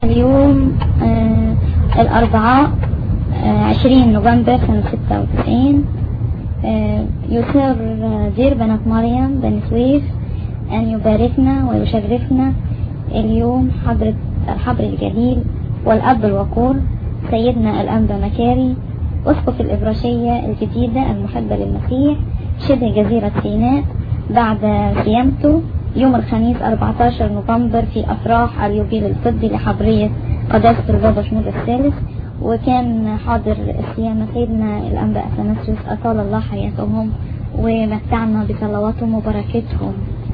اليوم آه الأربعاء آه 20 نوفمبر سنة 96 آه يسر دير بنات مريم بن سويف أن يباركنا ويشرفنا اليوم حضرة الحبر الجليل والأب الوقور سيدنا الأنبا مكاري أسقف الإبراشية الجديدة المحبة للمسيح شبه جزيرة سيناء بعد قيامته يوم الخميس 14 نوفمبر في أفراح اليوبيل الفضي لحبرية قداسة البابا شنود الثالث وكان حاضر الصيامة سيدنا الأنبا أثناسيوس أطال الله حياتهم ومتعنا بصلواتهم وبركتهم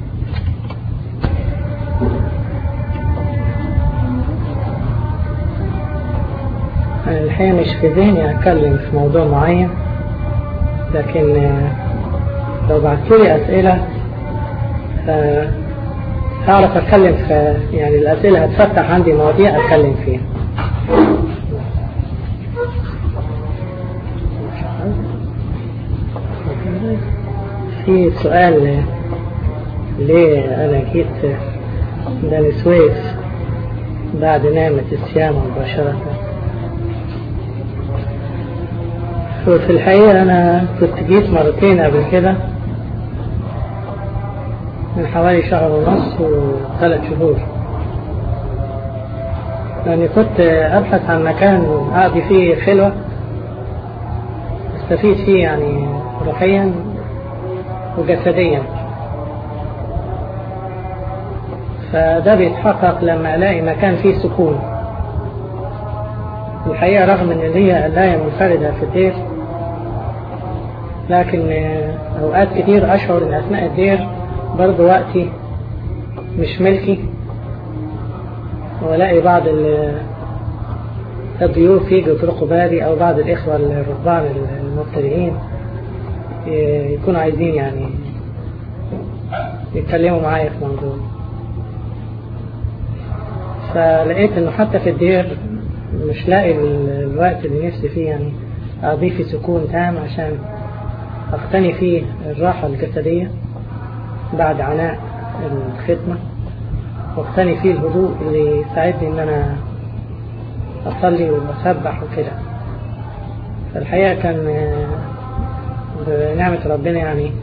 الحقيقة مش في ذهني أتكلم في موضوع معين لكن لو بعتولي أسئلة هعرف أتكلم في يعني الأسئلة هتفتح عندي مواضيع أتكلم فيها في سؤال ليه أنا جيت بني سويس بعد نعمة الصيام مباشرة وفي الحقيقة أنا كنت جيت مرتين قبل كده من حوالي شهر ونص وثلاث شهور لأني كنت أبحث عن مكان أقضي فيه خلوة استفيد فيه يعني روحيا وجسديا فده بيتحقق لما ألاقي مكان فيه سكون الحقيقة رغم أن لي الآية منفردة في الدير لكن أوقات كتير أشعر أن أثناء الدير برضو وقتي مش ملكي ولاقي بعض الضيوف يجوا يطرقوا بالي أو بعض الإخوة الرهبان المبتدئين يكونوا عايزين يعني يتكلموا معايا في موضوع فلقيت انه حتى في الدير مش لاقي الوقت اللي نفسي فيه يعني أقضيه في سكون تام عشان أقتني فيه الراحة الجسدية بعد عناء الخدمة واقتني فيه الهدوء اللي يساعدني إن أنا أصلي وأسبح وكده فالحقيقة كان بنعمة ربنا يعني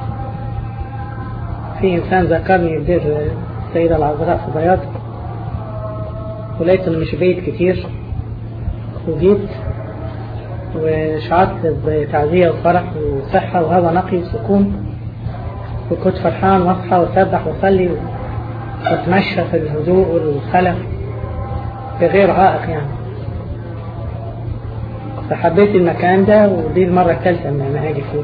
في إنسان ذكرني بدير السيدة العذراء في بياض ولقيت إنه مش بعيد كتير وجيت وشعرت بتعزية وفرح وصحة وهواء نقي وسكون وكنت فرحان واصحى واسبح واصلي واتمشى في الهدوء والخلف بغير عائق يعني فحبيت المكان ده ودي المرة الثالثة ان انا هاجي فيه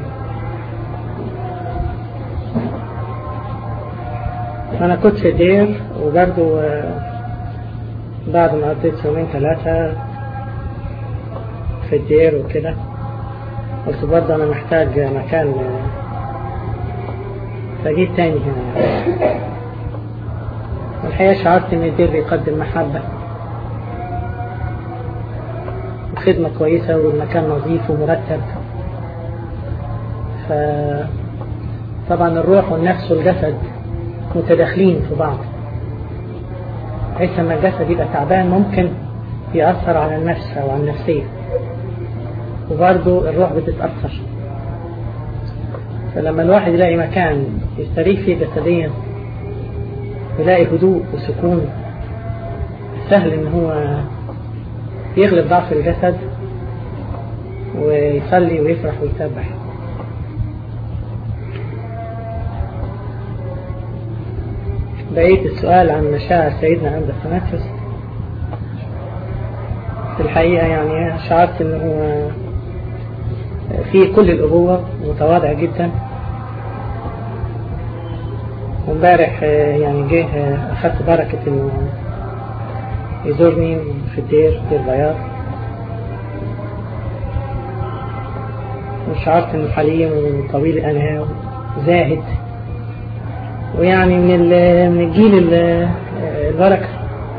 انا كنت في دير وبرضو بعد ما قضيت يومين ثلاثة في الدير وكده قلت برضه أنا محتاج مكان فجيت تاني هنا والحقيقة شعرت إن الدير بيقدم محبة وخدمة كويسة والمكان نظيف ومرتب ف طبعا الروح والنفس والجسد متداخلين في بعض بحيث لما الجسد يبقى تعبان ممكن يأثر على النفس أو على النفسية وبرضه الروح بتتأثر فلما الواحد يلاقي مكان يستريح فيه جسديا يلاقي هدوء وسكون سهل ان هو يغلب ضعف الجسد ويصلي ويفرح ويسبح بقية السؤال عن مشاعر سيدنا عند التنفس في الحقيقة يعني شعرت انه هو في كل الأبوة متواضع جدا وامبارح يعني جه أخذت بركة إنه يزورني في الدير دير بياض وشعرت إنه حليم وطويل الأنهى وزاهد ويعني من من الجيل البركة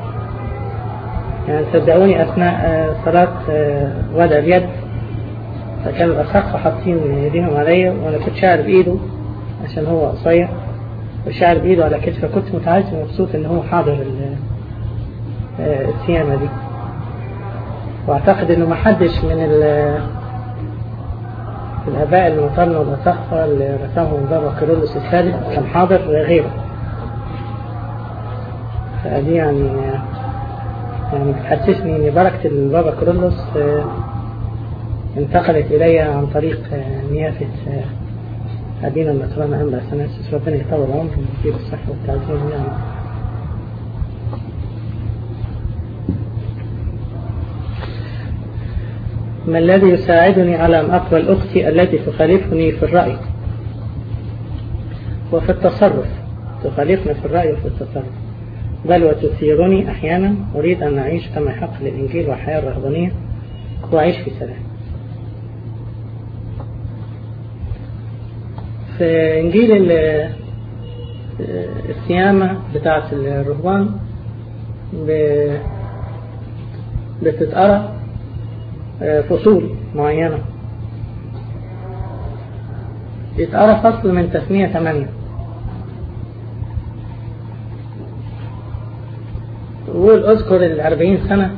يعني صدقوني أثناء صلاة وضع اليد فكانوا الأخ حاطين ايديهم عليا وأنا كنت شاعر بإيده عشان هو قصير وشاعر بإيده على كتفي فكنت متعز ومبسوط إن هو حاضر السيامة دي واعتقد انه ما حدش من الاباء المطرن والاصحى اللي رسمهم بابا كيرلس الثالث كان حاضر غيره فدي يعني يعني بتحسسني ان بركة البابا كيرلس انتقلت الي عن طريق نيافة أدينا المطرانة أمبا سناسس ربنا يطول عمره ويديله الصحة والتعزيم يعني ما الذي يساعدني على أن أقبل أختي التي تخالفني في الرأي وفي التصرف تخالفني في الرأي وفي التصرف بل وتثيرني أحيانا أريد أن أعيش كما يحق للإنجيل والحياة الرهبانية وأعيش في سلام في إنجيل السيامة بتاعة الرهبان بتتقرأ فصول معينة يتقرأ فصل من تسمية ثمانية يقول اذكر الأربعين سنة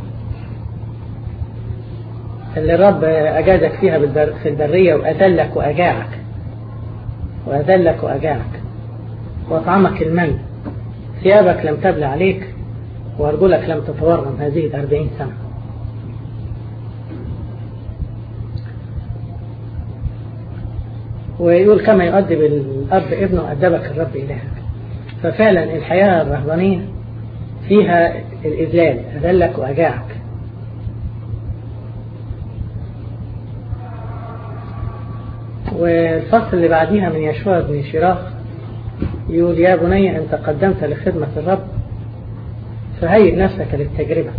اللي الرب أجازك فيها في البرية وأذلك وأجاعك وأذلك وأجاعك وأطعمك المن ثيابك لم تبلى عليك وأرجلك لم تتورم هذه الأربعين سنة ويقول كما يؤدب الأب ابنه أدبك الرب إلهك ففعلا الحياة الرهبانية فيها الإذلال أذلك وأجاعك والفصل اللي بعديها من يشوع بن شراخ يقول يا بني أنت قدمت لخدمة الرب فهيئ نفسك للتجربة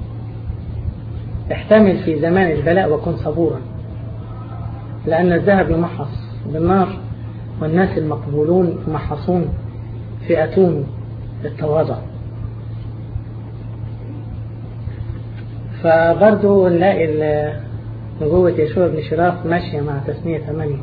احتمل في زمان البلاء وكن صبورا لأن الذهب يمحص بالنار والناس المقبولون يمحصون في أتون التواضع فبرضو نلاقي نبوة يشوع بن شراف ماشية مع تسمية ثمانية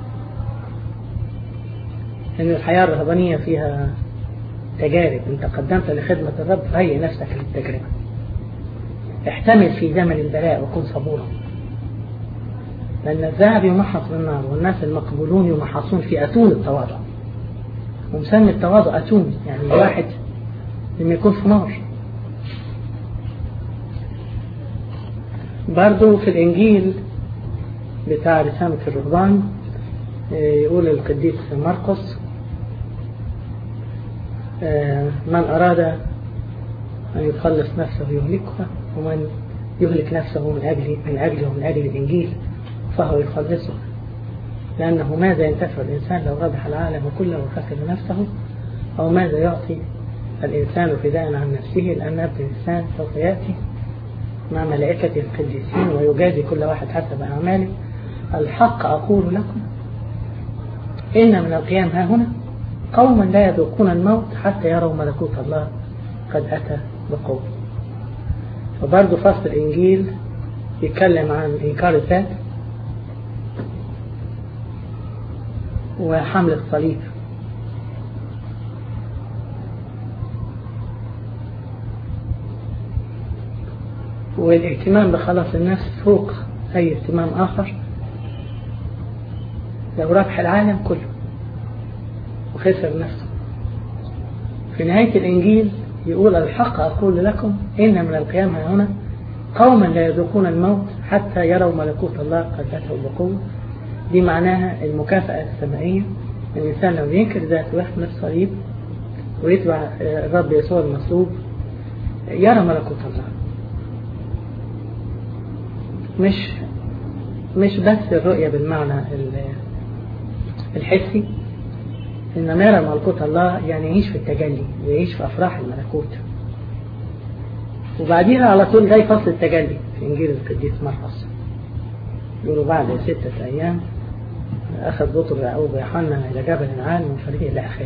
إن الحياة الرهبانية فيها تجارب أنت قدمت لخدمة الرب فهيئ نفسك للتجربة احتمل في زمن البلاء وكن صبورا لأن الذهب يمحص بالنار والناس المقبولون يمحصون في أتون التواضع ومسمي التواضع أتون يعني الواحد لما يكون في نار برضو في الإنجيل بتاع رسالة الرهبان يقول القديس مرقس من أراد أن يخلص نفسه يهلكها ومن يهلك نفسه من أجل من أجله ومن أجل الإنجيل فهو يخلصه لأنه ماذا ينتفع الإنسان لو ربح العالم كله وخسر نفسه أو ماذا يعطي الإنسان فداء عن نفسه لأن ابن الإنسان سوف يأتي مع ملائكة القديسين ويجازي كل واحد حسب أعماله الحق أقول لكم إن من القيام ها هنا قوما لا يذوقون الموت حتى يروا ملكوت الله قد أتى بقوة وبرضه فصل الإنجيل يتكلم عن إنكار الذات وحمل الصليب والاهتمام بخلاص النفس فوق أي اهتمام آخر لو ربح العالم كله وخسر نفسه في نهاية الإنجيل يقول الحق أقول لكم إن من القيام هنا قوما لا يذوقون الموت حتى يروا ملكوت الله قد أتوا بقوة دي معناها المكافأة السمائية الإنسان لو ينكر ذاته ويحمل الصليب ويتبع الرب يسوع المصلوب يرى ملكوت الله مش مش بس الرؤية بالمعنى الحسي إنما يرى ملكوت الله يعني يعيش في التجلي ويعيش في أفراح الملكوت وبعديها على طول جاي فصل التجلي في إنجيل القديس مرقس يقولوا بعد ستة أيام أخذ بطر يعقوب ويوحنا إلى جبل العال من فريق إلى آخره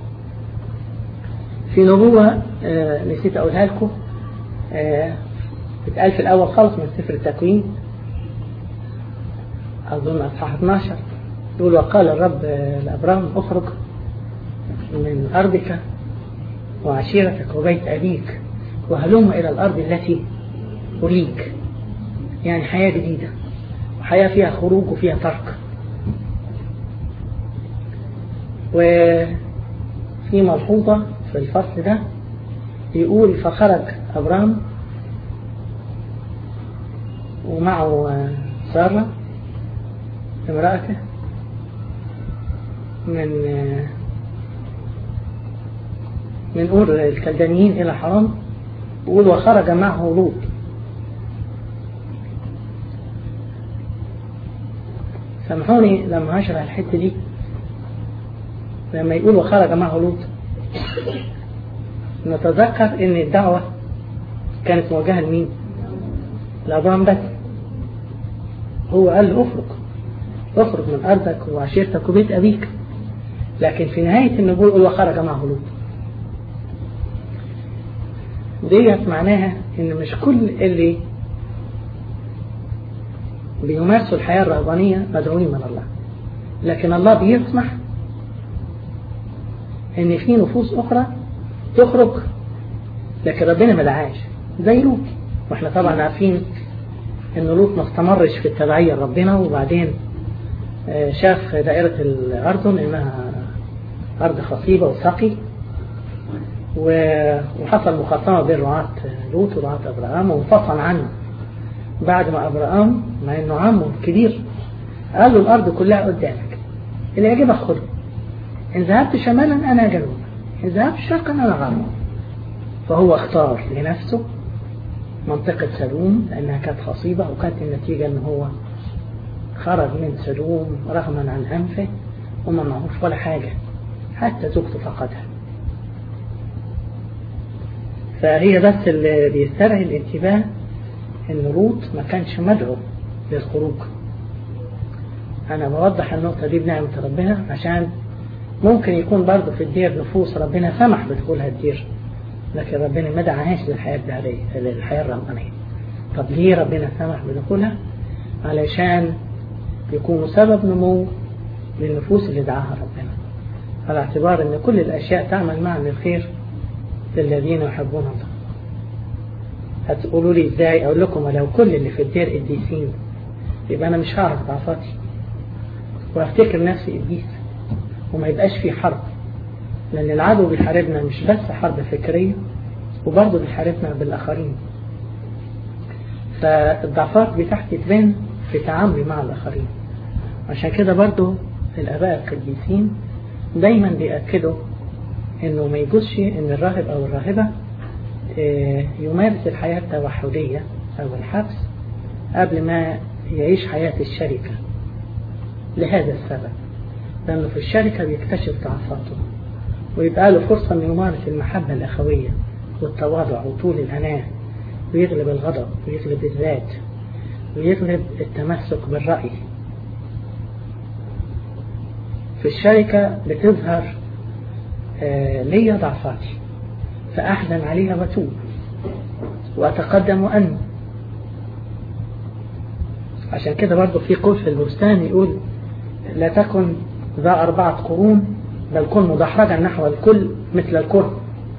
في نبوة آه نسيت أقولها لكم آه بتقال في الأول خالص من سفر التكوين أظن أصحاح 12 يقول وقال الرب لأبرام اخرج من أرضك وعشيرتك وبيت أبيك وهلم إلى الأرض التي أريك يعني حياة جديدة وحياة فيها خروج وفيها ترك وفي ملحوظة في الفصل ده يقول فخرج أبرام ومعه سارة امرأته من من أور الكلدانيين إلى حرام يقول وخرج معه لوط سامحوني لما هشرح الحتة دي لما يقول وخرج معه لوط نتذكر ان الدعوة كانت موجهة لمين لأبرام بس هو قال له اخرج اخرج من أرضك وعشيرتك وبيت أبيك لكن في نهاية النبوة يقول وخرج معه لوط ديت معناها ان مش كل اللي بيمارسوا الحياة الرهبانية مدعوين من الله لكن الله بيسمح ان في نفوس اخرى تخرج لكن ربنا ما دعاش زي لوط واحنا طبعا عارفين ان لوط ما استمرش في التبعية لربنا وبعدين شاف دائرة الأردن إنها أرض خصيبة وسقي وحصل مخاصمة بين رعاة لوط ورعاة أبراهام وانفصل عنه بعد ما أبراهام مع إنه عمه كبير قال له الأرض كلها قدامك اللي يعجبك خده إن ذهبت شمالا أنا جنوبا إن ذهبت شرقا أنا غربا فهو اختار لنفسه منطقة سلوم لأنها كانت خصيبة وكانت النتيجة إن هو خرج من سلوم رغما عن أنفه وما معهوش ولا حاجة حتى زوجته فقدها فهي بس اللي بيسترعي الانتباه ان لوط ما كانش مدعو للخروج انا بوضح النقطة دي بنعمة ربنا عشان ممكن يكون برضه في الدير نفوس ربنا سمح بدخولها الدير لكن ربنا ما دعاهاش للحياة الدهرية للحياة الرهبانية طب ليه ربنا سمح بدخولها علشان يكونوا سبب نمو للنفوس اللي دعاها ربنا على اعتبار ان كل الاشياء تعمل معا للخير للذين يحبون الله هتقولوا لي ازاي اقول لكم لو كل اللي في الدير قديسين يبقى انا مش هعرف ضعفاتي وافتكر نفسي قديس وما يبقاش في حرب لان العدو بيحاربنا مش بس حرب فكرية وبرضه بيحاربنا بالاخرين فالضعفات بتاعتي تبان في تعاملي مع الاخرين عشان كده برضه الاباء القديسين دايما بيأكدوا انه ما يجوزش ان الراهب او الراهبة يمارس الحياة التوحدية او الحبس قبل ما يعيش حياة الشركة لهذا السبب لأنه في الشركة بيكتشف ضعفاته ويبقى له فرصة أن يمارس المحبة الأخوية والتواضع وطول الأناة ويغلب الغضب ويغلب الذات ويغلب التمسك بالرأي في الشركة بتظهر آه لي ضعفاتي فأحزن عليها وأتوب وأتقدم وأنمو عشان كده برضه في قول في البستان يقول لا تكن ذا أربعة قرون بل كن مدحرجا نحو الكل مثل الكرة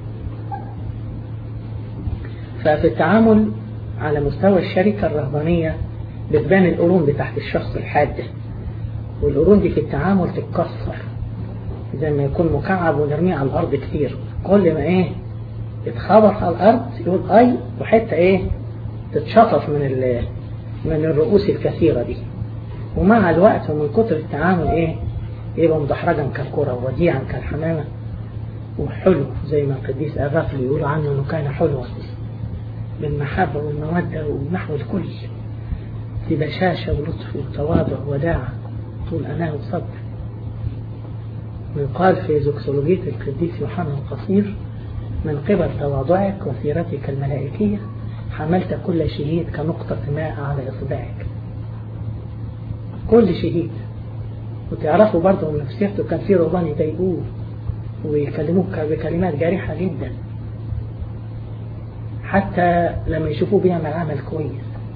ففي التعامل على مستوى الشركة الرهبانية بتبان القرون بتاعت الشخص الحاد والقرون دي في التعامل تتكسر زي ما يكون مكعب ونرميه على الأرض كتير كل ما ايه يتخبط على الأرض يقول أي وحتة ايه تتشطف من من الرؤوس الكثيرة دي ومع الوقت ومن كتر التعامل ايه يبقى مدحرجا كالكرة وديعا كالحمامة وحلو زي ما القديس أغافل يقول عنه أنه كان حلوا بالمحبة والمودة ونحو الكل في بشاشة ولطف وتواضع وداعة طول أناه وصبر ويقال في زوكسولوجية القديس يوحنا القصير من قبل تواضعك وسيرتك الملائكية حملت كل شهيد كنقطة ماء على إصبعك كل شهيد وتعرفوا برضه ان في سيرته كان في رهبان يضايقوه ويكلموه بكلمات جارحة جدا حتى لما يشوفوه بيعمل عمل كويس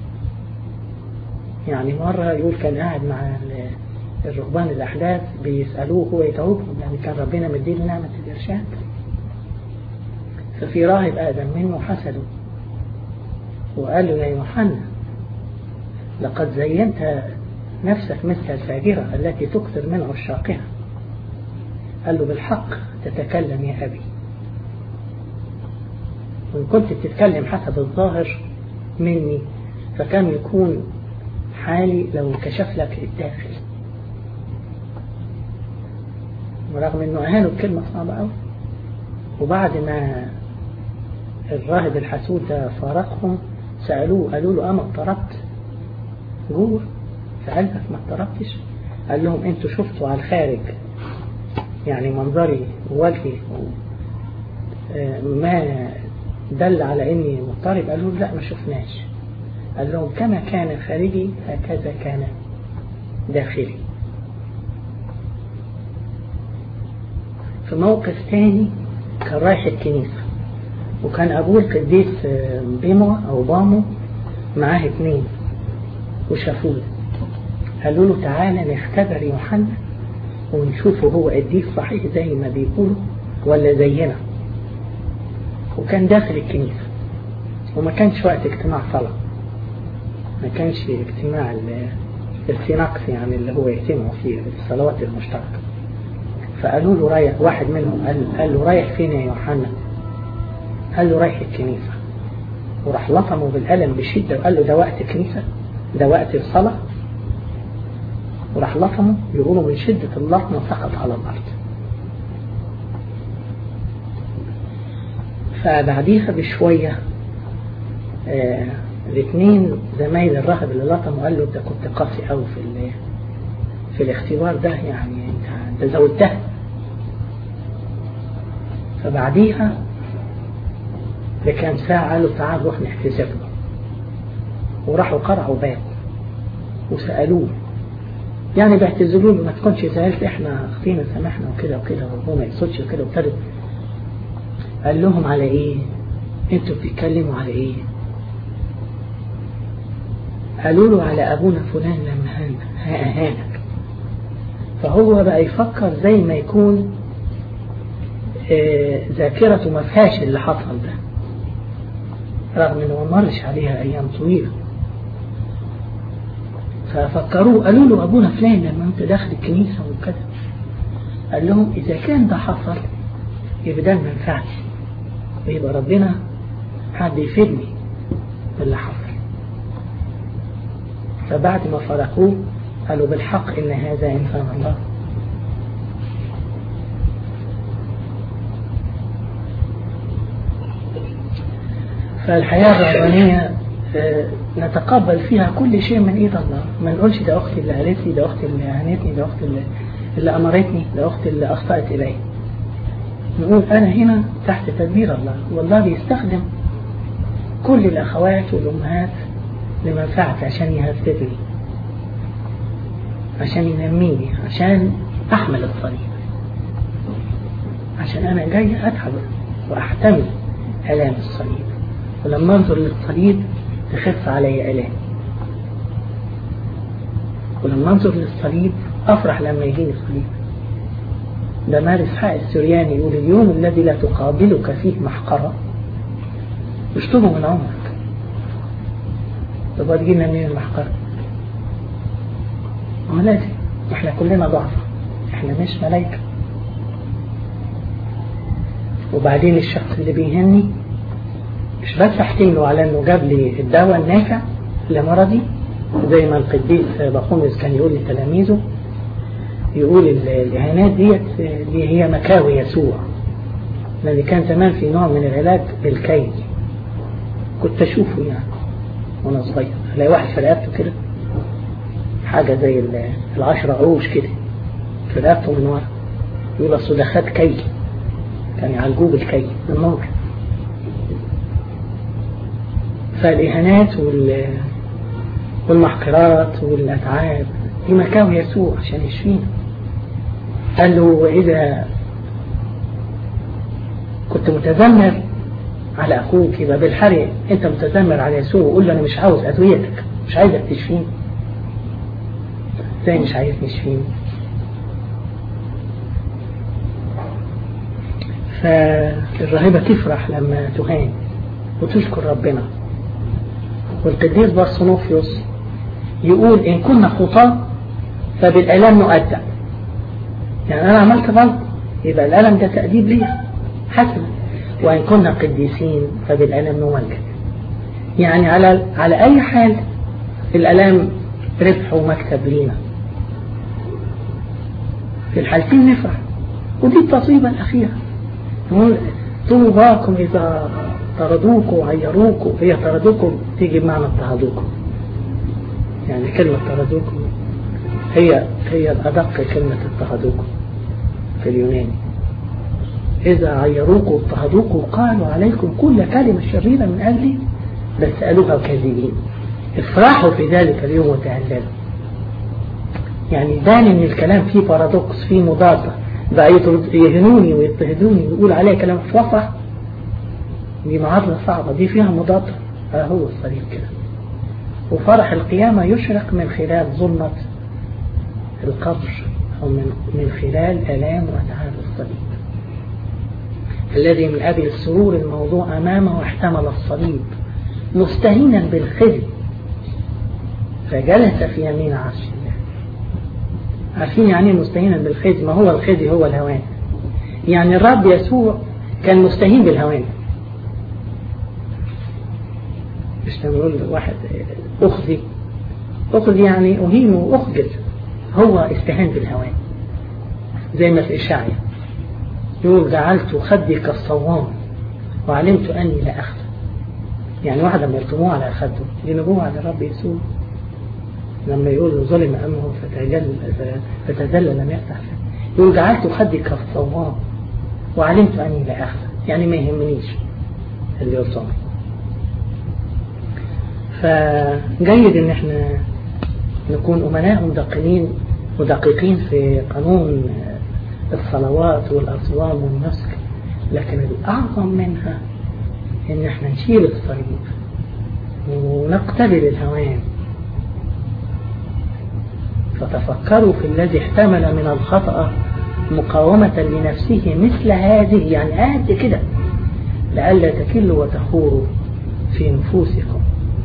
يعني مرة يقول كان قاعد مع الرهبان الأحداث بيسألوه هو يتوبهم يعني كان ربنا مديله نعمة الإرشاد ففي راهب آدم منه حسده وقال له يا يوحنا لقد زينت نفسك مثل الفاجرة التي تكثر من عشاقها قال له بالحق تتكلم يا أبي وإن كنت بتتكلم حسب الظاهر مني فكان يكون حالي لو كشف لك الداخل ورغم انه اهانه بكلمة صعبة قوي وبعد ما الراهب الحسود ده فارقهم سألوه قالوا له أما اضطربت جوه في قلبك ما اضطربتش قال لهم انتوا شفتوا على الخارج يعني منظري ووجهي ما دل على اني مضطرب قالوا لا ما شفناش قال لهم كما كان خارجي هكذا كان داخلي في موقف تاني كان رايح الكنيسة وكان أبوه القديس بيمو أو بامو معاه اتنين وشافوه قالوا له تعالى نختبر يوحنا ونشوفه هو قديس صحيح زي ما بيقولوا ولا زينا وكان داخل الكنيسة وما كانش وقت اجتماع صلاة ما كانش اجتماع السيناكس يعني اللي هو يجتمعوا فيه الصلوات المشتركة فقالوا له رايح واحد منهم قال, قال له رايح فين يا يوحنا قال له رايح الكنيسة وراح لطمه بالقلم بشدة وقال له ده وقت الكنيسة ده وقت الصلاة وراح لطمه يقولوا من شدة اللطمة سقط على الأرض فبعديها بشوية آه الاثنين زمايل الراهب اللي لطمه قال له انت كنت قاسي قوي في في الاختبار ده يعني انت انت زودتها فبعديها بكام ساعة قالوا تعال روح نحتسب له وراحوا قرعوا بابه وسألوه يعني بيعتذروا له ما تكونش زعلت احنا اخطينا سامحنا وكده وكده وهو ما يقصدش وكده وابتدوا قال لهم على ايه انتوا بتتكلموا على ايه قالوا له على ابونا فلان لما هانك فهو بقى يفكر زي ما يكون اه ذاكرته ما فيهاش اللي حصل ده رغم انه ما مرش عليها ايام طويله ففكروه قالوا له ابونا فلان لما انت داخل الكنيسه وكذا قال لهم اذا كان ده حصل يبقى ده ما ينفعش ويبقى ربنا حد يفيدني باللي حصل فبعد ما فرقوه قالوا بالحق ان هذا انسان الله فالحياة الربانية نتقبل فيها كل شيء من ايد الله ما نقولش ده اختي اللي قالت لي ده اختي اللي اهانتني ده اختي اللي, اللي امرتني ده اختي اللي اخطأت الي نقول انا هنا تحت تدبير الله والله بيستخدم كل الاخوات والامهات لمنفعتي عشان يهذبني عشان ينميني عشان احمل الصليب عشان انا جاي اتعب واحتمل الام الصليب ولما انظر للصليب تخف علي الام ولما انظر للصليب افرح لما يجيني صليب ده مارس حق السرياني يقول اليوم الذي لا تقابلك فيه محقرة اشطبه من عمرك طب تجينا منين المحقرة ما لازم احنا كلنا ضعف احنا مش ملايكة وبعدين الشخص اللي بيهني مش بس احتمله على انه جاب لي الدواء النافع لمرضي زي ما القديس بقومس كان يقول لتلاميذه يقول الاهانات ديت دي هي مكاوي يسوع لان كان زمان في نوع من العلاج بالكي كنت اشوفه يعني وانا صغير الاقي واحد في رقبته كده حاجه زي العشرة عروش كده في رقبته من ورا يقول اصل ده خد كي كان يعالجوه بالكي بالنور فالاهانات وال والمحقرات والاتعاب دي مكاوي يسوع عشان يشفينا قال له وإذا كنت متذمر على أخوك يبقى بالحري أنت متذمر على يسوع وقول له أنا مش عاوز أدويتك مش عايزك تشفيني ازاي مش عايزني تشفيني فالراهبة تفرح لما تهان وتشكر ربنا والقديس برسنوفيوس يقول إن كنا خطاة فبالألم نؤدب يعني أنا عملت غلط يبقى الألم ده تأديب ليا حسنا وإن كنا قديسين فبالألم نمجد يعني على على أي حال الألام ربح ومكسب لينا في الحالتين نفرح ودي التصيبة الأخيرة طوباكم إذا طردوكم وعيروكم هي طردوكم تيجي بمعنى اضطهدوكم يعني كلمة طردوكم هي هي الأدق كلمة اضطهدوكم في اليوناني إذا عيروكم واضطهدوكم وقالوا عليكم كل كلمة شريرة من أجلي بس قالوها كاذبين افرحوا في ذلك اليوم وتهللوا يعني بان ان الكلام فيه بارادوكس فيه مضادة بقى يهنوني ويضطهدوني ويقول عليه كلام وافرح دي معادلة صعبة دي فيها مضادة ها هو الصليب كده وفرح القيامة يشرق من خلال ظلمة القبر أو من, من خلال آلام وأتعاب الصليب الذي من أبي السرور الموضوع أمامه احتمل الصليب مستهينا بالخزي فجلس في يمين عرش الله عارفين يعني مستهينا بالخزي ما هو الخزي هو الهوان يعني الرب يسوع كان مستهين بالهوان مش نقول واحد أخذي أخذي يعني أهين وأخجل هو استهان بالهوان زي ما في إشاعية يقول جعلت خدي كالصوام وعلمت أني لا أخذ يعني واحد لما يرتموه على خده دي نبوة على الرب يسوع لما يقول ظلم أمه فتجل فتذل لم يفتح يقول جعلت خدي كالصوام وعلمت أني لا أخذ يعني ما يهمنيش اللي يرتمه فجيد ان احنا نكون امناء مدققين مدققين في قانون الصلوات والاصوام والنسك لكن الاعظم منها ان احنا نشيل الصليب ونقتبل الهوان فتفكروا في الذي احتمل من الخطأ مقاومة لنفسه مثل هذه يعني قد كده لئلا تكلوا وتخوروا في نفوسكم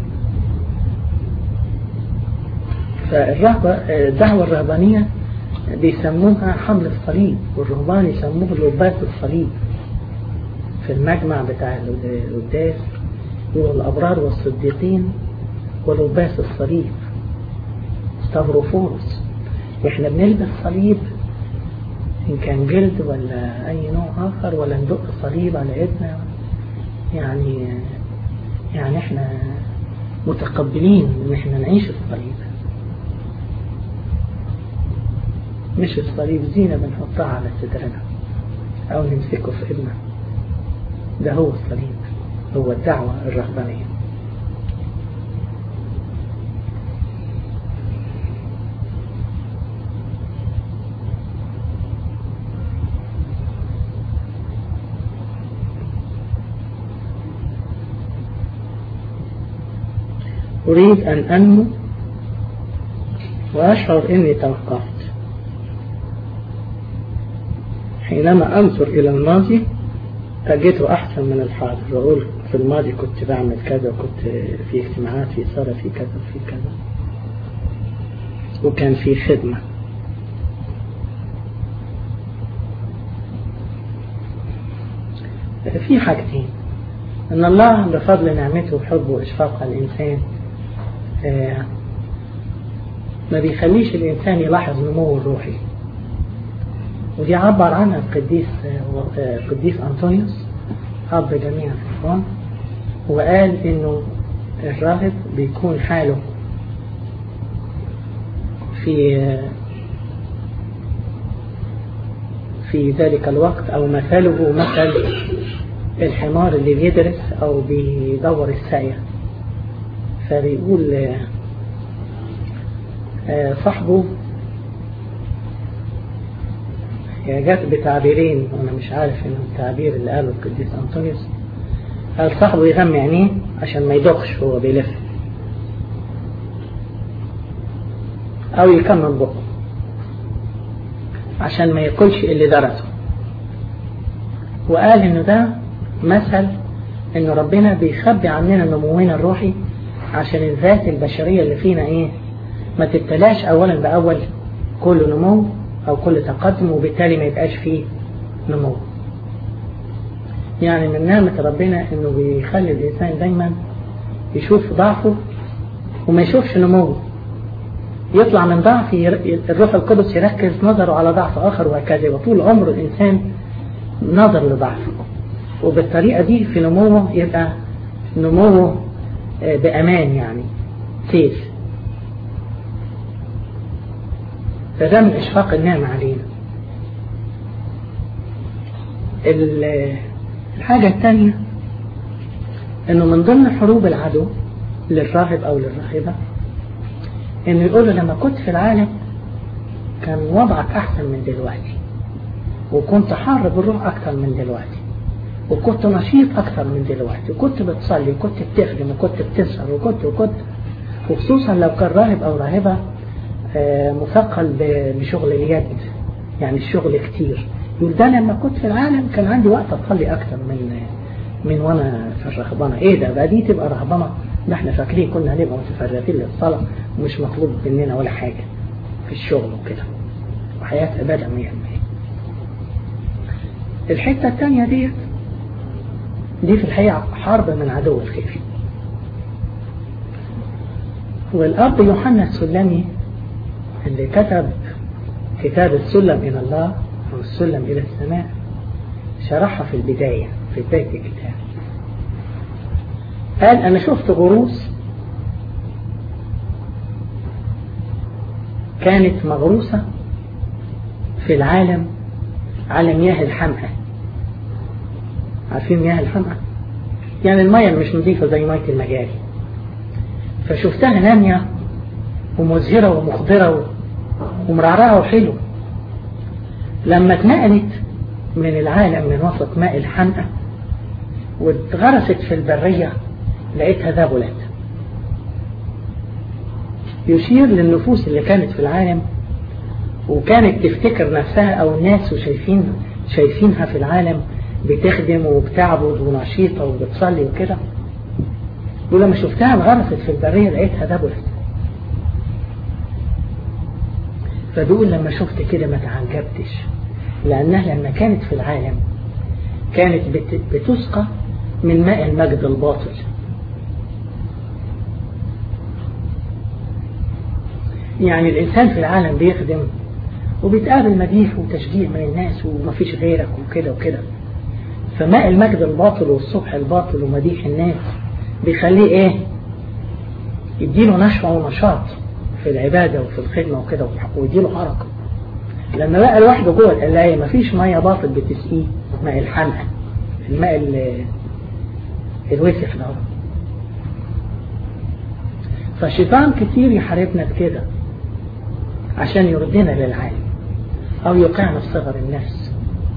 فالرهبة الدعوة الرهبانية بيسموها حمل الصليب والرهبان يسموه لباس الصليب في المجمع بتاع القداس يقول الأبرار والصديقين ولباس الصليب ستافروفورس واحنا بنلبس صليب إن كان جلد ولا أي نوع آخر ولا ندق صليب على إيدنا يعني يعني احنا متقبلين إن احنا نعيش الصليب مش الصليب زينة بنحطها على صدرنا أو نمسكه في إيدنا ده هو الصليب هو الدعوة الرهبانية أريد أن أنمو وأشعر إني توقفت حينما أنظر إلى الماضي أجده أحسن من الحاضر وأقول في الماضي كنت بعمل كذا وكنت في اجتماعات في صار في كذا وفي كذا وكان في خدمة في حاجتين أن الله بفضل نعمته وحبه وإشفاقه على الإنسان ما بيخليش الإنسان يلاحظ نموه الروحي ودي عبر عنها القديس قديس أنطونيوس أب جميع الإخوان وقال إنه الراهب بيكون حاله في في ذلك الوقت أو مثله مثل الحمار اللي بيدرس أو بيدور الساية فبيقول صاحبه هي جت بتعبيرين وانا مش عارف انه التعبير اللي قاله القديس انطونيوس قال صاحبه يغمي عينيه عشان ما يدقش وهو بيلف او يكمل بقه عشان ما ياكلش اللي درسه وقال انه ده مثل انه ربنا بيخبي عننا نمونا الروحي عشان الذات البشرية اللي فينا ايه ما تبتلاش اولا باول كل نمو او كل تقدم وبالتالي ما يبقاش فيه نمو يعني من نعمة ربنا انه بيخلي الانسان دايما يشوف ضعفه وما يشوفش نموه يطلع من ضعف الروح القدس يركز نظره على ضعف آخر وهكذا وطول عمر الإنسان نظر لضعفه وبالطريقة دي في نموه يبقى نموه بأمان يعني سيف فده من إشفاق النعمة علينا الحاجة الثانية انه من ضمن حروب العدو للراهب او للراهبة انه يقول له لما كنت في العالم كان وضعك احسن من دلوقتي وكنت حار بالروح اكتر من دلوقتي وكنت نشيط اكتر من دلوقتي وكنت بتصلي وكنت بتخدم وكنت بتسهر وكنت وكنت وخصوصا لو كان راهب او راهبة مثقل بشغل اليد يعني الشغل كتير يقول ده لما كنت في العالم كان عندي وقت اصلي اكتر من من وانا في الرهبنه ايه ده بقى دي تبقى رهبنه ده احنا فاكرين كنا هنبقى متفرغين للصلاه ومش مطلوب مننا ولا حاجه في الشغل وكده وحياه عباده 100% الحته الثانيه ديت دي في الحقيقه حرب من عدو الخير والاب يوحنا السلمي اللي كتب كتاب السلم الى الله او السلم الى السماء شرحها في البدايه في بداية الكتاب قال أنا شفت غروس كانت مغروسة في العالم على مياه الحمأة عارفين مياه الحمأة يعني المياه مش نظيفة زي مياه المجاري فشفتها نامية ومزهرة ومخضرة ومرعرعة وحلو لما اتنقلت من العالم من وسط ماء الحمأة واتغرست في البرية لقيتها ذبلت يشير للنفوس اللي كانت في العالم وكانت تفتكر نفسها أو الناس وشايفين شايفينها في العالم بتخدم وبتعبد ونشيطة وبتصلي وكده ولما شفتها انغرست في البرية لقيتها ذبلت فبيقول لما شفت كده ما تعجبتش لأنها لما كانت في العالم كانت بتسقى من ماء المجد الباطل يعني الإنسان في العالم بيخدم وبيتقابل مديح وتشجيع من الناس ومفيش غيرك وكده وكده فماء المجد الباطل والصبح الباطل ومديح الناس بيخليه ايه يديله نشوة ونشاط في العبادة وفي الخدمة وكده ويديله حركة لما بقى لوحده جوه القلاية مفيش مية باطل بتسقيه ماء الحمأة الماء الوسخ ده فالشيطان كتير يحاربنا بكده عشان يردنا للعالم او يوقعنا في صغر النفس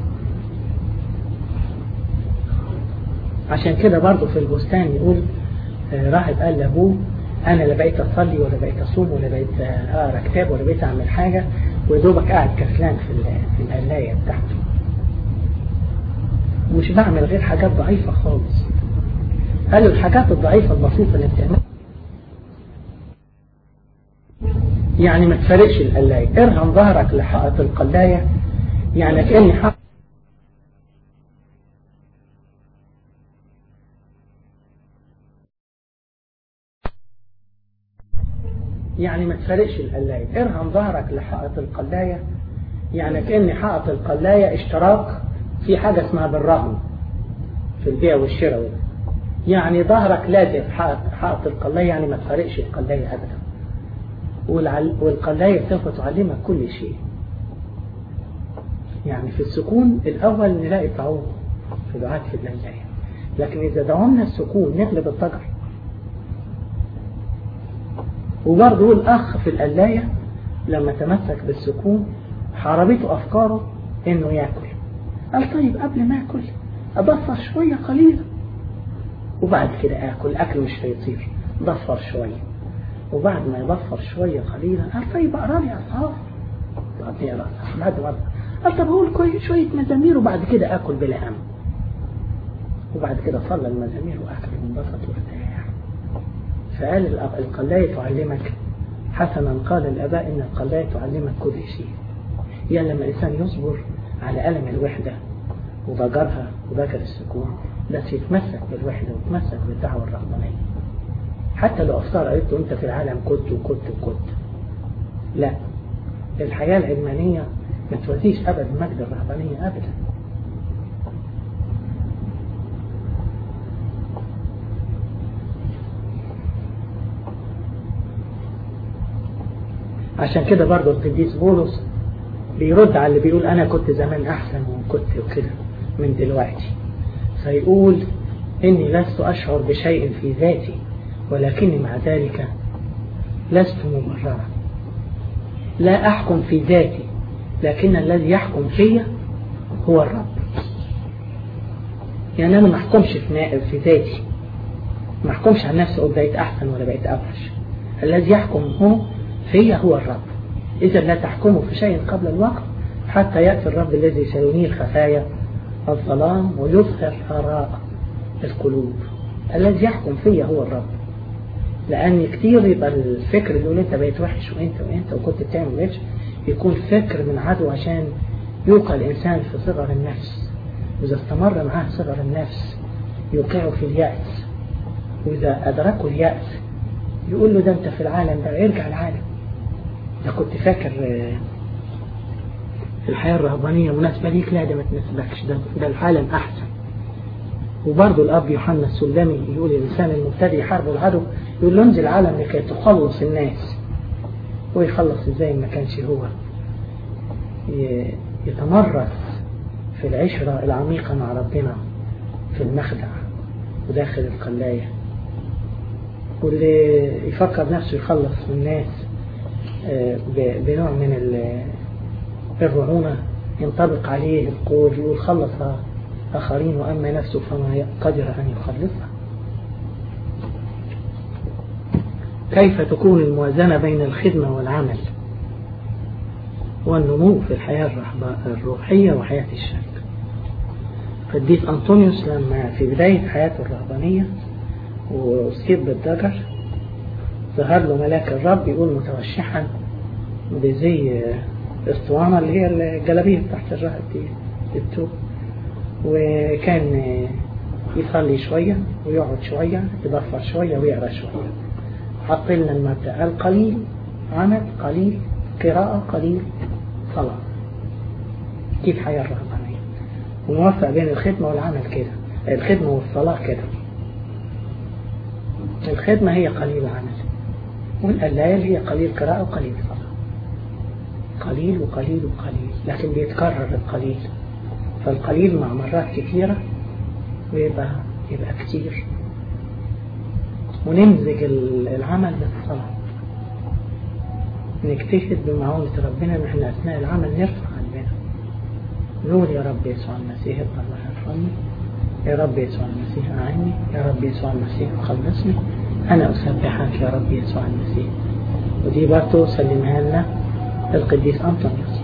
عشان كده برضه في البستان يقول راهب قال لابوه انا لا بقيت اصلي ولا بقيت اصوم ولا بقيت اقرا كتاب ولا بقيت اعمل حاجه ودوبك قاعد كسلان في في القلايه بتاعته مش بعمل غير حاجات ضعيفه خالص قال له الحاجات الضعيفه البسيطه اللي بتعملها يعني ما تفرقش القلايه ارهن ظهرك لحائط القلايه يعني كاني حق يعني ما تفرقش القلاية ارهن ظهرك لحائط القلاية يعني كأن حائط القلاية اشتراك في حاجة اسمها بالرهن في البيع والشراء يعني ظهرك لازق حائط, حائط القلاية يعني ما تفرقش القلاية أبدا والقلاية سوف تعلمك كل شيء يعني في السكون الأول نلاقي تعوض في دعاء في القلاية لكن إذا دعونا السكون نغلب الضجر وبرضه الأخ في القلاية لما تمسك بالسكون حاربته أفكاره إنه يأكل قال طيب قبل ما أكل أضفر شوية قليلة وبعد كده آكل أكل مش هيطير ضفر شوية وبعد ما يضفر شوية قليلة قال طيب أقرأ لي أصحاب بعد يقرأ بعد ما قال طب أقول شوية مزامير وبعد كده آكل بلا هم وبعد كده صلى المزامير وأكل وانبسط وارتاح فقال القلاية تعلمك حسنا قال الآباء إن القلاية تعلمك كل شيء يعني لما الإنسان يصبر على ألم الوحدة وضجرها وضجر السكون بس يتمسك بالوحدة ويتمسك بالدعوة الرهبانية حتى لو أفطار قلت أنت في العالم كنت وكنت وكنت لا الحياة العلمانية ما توديش أبدا مجد الرهبانية أبدا عشان كده برضه القديس بولس بيرد على اللي بيقول أنا كنت زمان أحسن وكنت وكده من دلوقتي فيقول إني لست أشعر بشيء في ذاتي ولكني مع ذلك لست مبررا لا أحكم في ذاتي لكن الذي يحكم فيا هو الرب يعني أنا ما أحكمش في في ذاتي ما أحكمش عن نفسي أقول بقيت أحسن ولا بقيت أوحش الذي يحكم هو فيا هو الرب إذا لا تحكموا في شيء قبل الوقت حتى يأتي الرب الذي سينير خفايا الظلام ويظهر آراء القلوب الذي يحكم فيا هو الرب لأن كتير يبقى الفكر اللي يقول أنت بقيت وحش وأنت وأنت وكنت بتعمل وحش يكون فكر من عدو عشان يوقع الإنسان في صغر النفس وإذا استمر معاه صغر النفس يوقعه في اليأس وإذا أدركه اليأس يقول له ده أنت في العالم ده يرجع العالم ده كنت فاكر الحياة الرهبانية مناسبة ليك لا ده ما تناسبكش ده, ده العالم أحسن وبرضه الأب يوحنا السلمي يقول الإنسان المبتدئ يحارب العدو يقول له انزل العالم لكي تخلص الناس ويخلص ازاي ما كانش هو يتمرس في العشرة العميقة مع ربنا في المخدع وداخل القلاية واللي يفكر نفسه يخلص من الناس بنوع من الرعونة ينطبق عليه القول يقول خلص آخرين وأما نفسه فما قدر أن يخلصها كيف تكون الموازنة بين الخدمة والعمل والنمو في الحياة الروحية وحياة الشركة قديس أنطونيوس لما في بداية حياته الرهبانية وأصيب بالضجر ظهر له ملاك الرب يقول متوشحا بزي اسطوانة اللي هي الجلابية بتاعت الراهب دي التوب وكان يصلي شوية ويقعد شوية يضفر شوية ويقرأ شوية حط لنا المبدأ القليل عمل قليل قراءة قليل صلاة دي الحياة الرهبانية ونوفق بين الخدمة والعمل كده الخدمة والصلاة كده الخدمة هي قليل عمل والقلايل هي قليل قراءة وقليل صلاة قليل وقليل وقليل لكن بيتكرر القليل فالقليل مع مرات كثيرة ويبقى يبقى كتير ونمزج العمل بالصلاة نجتهد بمعونة ربنا ان احنا اثناء العمل نرفع قلبنا نقول يا رب يسوع المسيح ابن الله يرحمني يا رب يسوع المسيح أعني يا رب يسوع المسيح خلصني أنا أسبحك يا رب يسوع المسيح ودي برضه سلمها لنا القديس أنطونيوس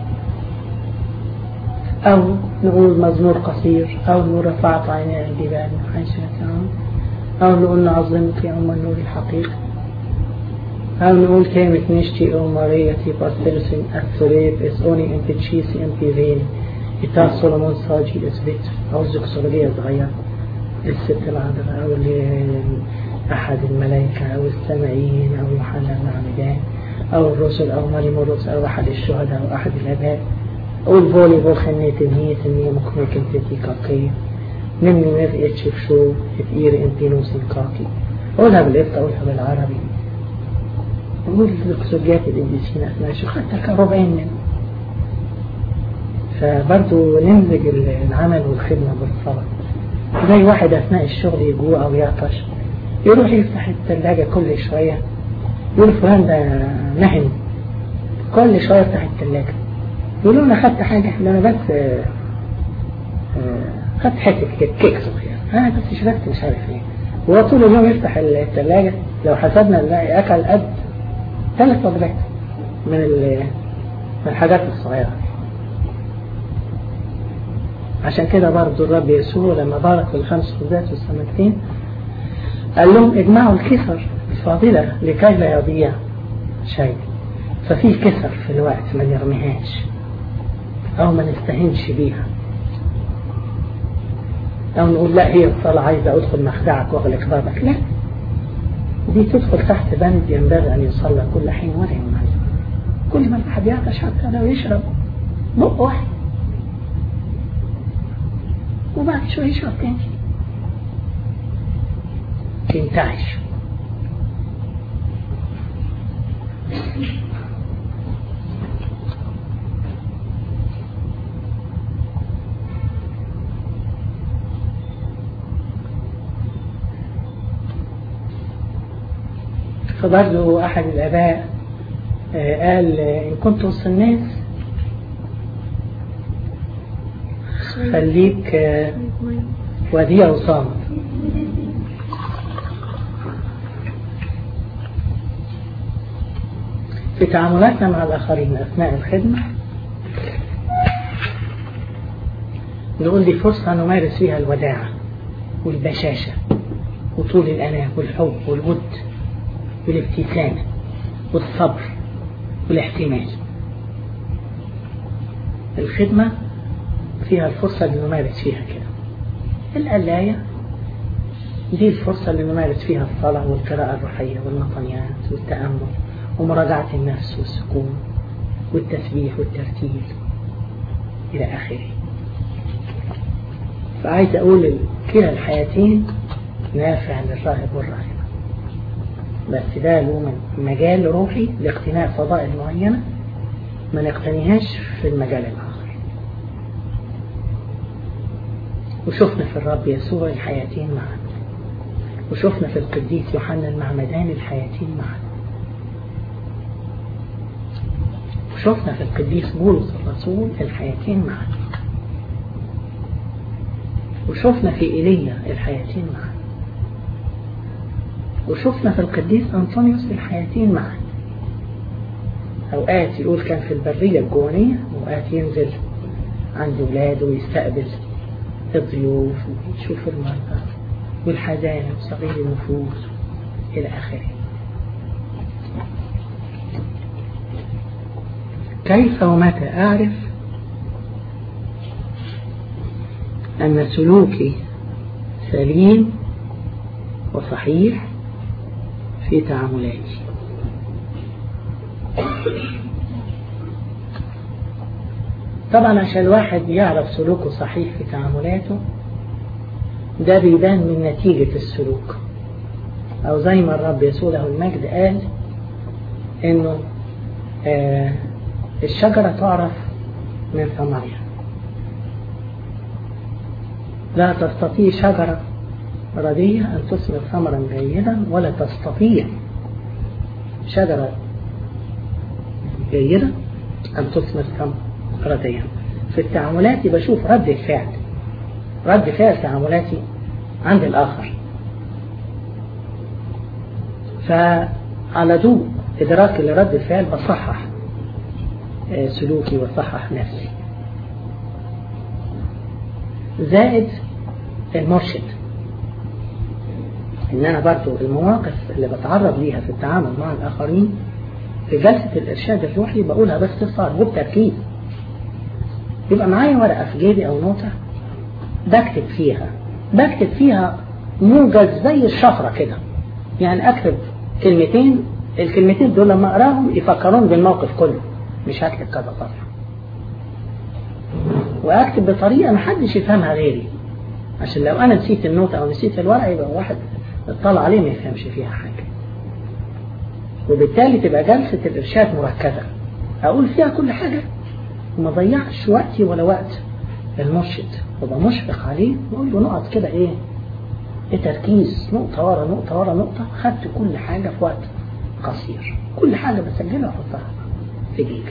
أو نقول مزمور قصير أو نقول رفعت عيني الجبال من حيث يسعون أو نقول نعظمك يا أم النور الحقيقي أو نقول كلمة نشتي أو ماريتي باسترسين أكثريب إس أوني أنت تشيسي أنت فين بتاع سولomon ساجي إثبت أو زكسولوجية صغيرة الست العذراء أو أحد الملائكة أو السمعين أو يوحنا المعمدان أو الرسل أو مريم الرسل أو أحد الشهداء أو أحد الآباء أو الفولي بول خنيت النية النية مكميك انتي كاكي نمني مرئي تشوف شو تقير انتي نوسي كاكي قولها بالإفتا قولها بالعربي قول الزكسولوجيات الإنجليزيين أثناء شو حتى كربعين منه فبرضه نمزج العمل والخدمة بالصلاة زي واحد أثناء الشغل يجوع أو يعطش يروح يفتح الثلاجة كل شوية يقول فلان ده نهم كل شوية يفتح الثلاجة يقول له أنا خدت حاجة ده أنا بس خدت حتة كيك صغير أنا بس شربت مش عارف إيه وهو طول اليوم يفتح الثلاجة لو حسبنا نلاقي أكل قد ثلاث وجبات من من الحاجات الصغيرة عشان كده برضو الرب يسوع لما بارك في الخمس خبزات والسمكتين قال لهم اجمعوا الكسر الفاضلة لكي لا يضيع شيء ففي كسر في الوقت ما نرميهاش أو ما نستهنش بيها أو نقول لا هي الصلاة عايزة أدخل مخدعك وأغلق بابك لا دي تدخل تحت بند ينبغي أن يصلى كل حين ولا يمل كل ما الواحد يعطش حتى لو يشرب بق واحد وبعد شوية يشرب تاني تنتعش فبرضه أحد الآباء قال إن كنت وسط الناس خليك وديع وصامت في تعاملاتنا مع الآخرين أثناء الخدمة نقول دي فرصة نمارس فيها الوداعة والبشاشة وطول الأناة والحب والود والابتسامة والصبر والاحتمال الخدمة فيها الفرصة اللي نمارس فيها كده القلاية دي الفرصة اللي نمارس فيها الصلاة والقراءة الروحية والمطنيات والتأمل ومراجعة النفس والسكون والتسبيح والترتيل إلى آخره فعايز أقول كلا الحياتين نافع للراهب والراهبة بس ده له مجال روحي لاقتناء فضائل معينة ما نقتنيهاش في المجال الآخر وشفنا في الرب يسوع الحياتين معا وشفنا في القديس يوحنا المعمدان الحياتين معا وشفنا في القديس بولس الرسول الحياتين معا وشفنا في إيليا الحياتين معا وشفنا في القديس أنطونيوس الحياتين معا أوقات يقول كان في البرية الجوانية وأوقات ينزل عند ولاده ويستقبل الضيوف ويشوف المرضى والحزانة وصغير النفوس إلى آخره كيف ومتى أعرف أن سلوكي سليم وصحيح في تعاملاتي طبعا عشان الواحد يعرف سلوكه صحيح في تعاملاته ده بيبان من نتيجة السلوك أو زي ما الرب يسوع له المجد قال إنه آه الشجرة تعرف من ثمرها لا تستطيع شجرة ردية أن تثمر ثمرا جيدا ولا تستطيع شجرة جيدة أن تثمر ثمر رديا في التعاملات بشوف رد الفعل رد فعل تعاملاتي عند الآخر فعلى ضوء إدراكي لرد الفعل بصحح سلوكي وصحح نفسي زائد المرشد ان انا برضو المواقف اللي بتعرض ليها في التعامل مع الاخرين في جلسة الارشاد الروحي بقولها باختصار وبتركيز يبقى معايا ورقة في جيبي او نوتة بكتب فيها بكتب فيها موجز زي الشفرة كده يعني اكتب كلمتين الكلمتين دول لما اقراهم يفكرون بالموقف كله مش هكتب كذا صفحة واكتب بطريقة محدش يفهمها غيري عشان لو انا نسيت النوتة او نسيت الورقة يبقى واحد اطلع عليه ما يفهمش فيها حاجة وبالتالي تبقى جلسة الإرشاد مركزة أقول فيها كل حاجة وما ضيعش وقتي ولا وقت المرشد وابقى مشفق عليه وأقول له نقط كده إيه إيه تركيز نقطة ورا نقطة ورا نقطة خدت كل حاجة في وقت قصير كل حاجة بسجلها وأحطها في جيبي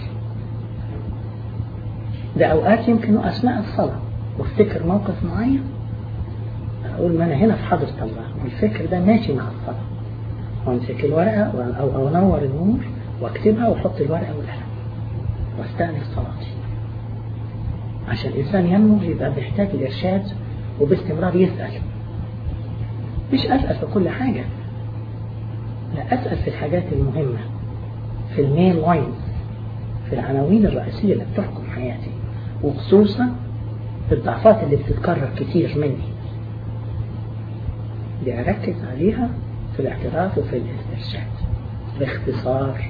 ده أوقات يمكن أثناء الصلاة وافتكر موقف معين أقول ما أنا هنا في حضرة الله والفكر ده ماشي مع الصلاة وامسك الورقة أو, أو أنور النور واكتبها واحط الورقة والقلم واستأنف صلاتي عشان الإنسان ينمو يبقى بيحتاج الإرشاد وباستمرار يسأل مش أسأل في كل حاجة لا أسأل في الحاجات المهمة في المين لاينز في العناوين الرئيسية اللي بتحكم حياتي وخصوصا الضعفات اللي بتتكرر كتير مني دي أركز عليها في الاعتراف وفي الاسترشاد باختصار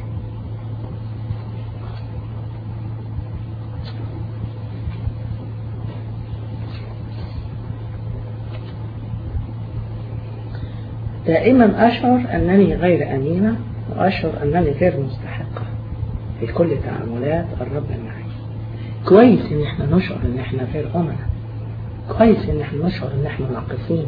دائما أشعر أنني غير أمينة وأشعر أنني غير مستحقة في كل تعاملات الرب معي كويس إن إحنا نشعر إن إحنا غير أمنا كويس إن إحنا نشعر إن إحنا ناقصين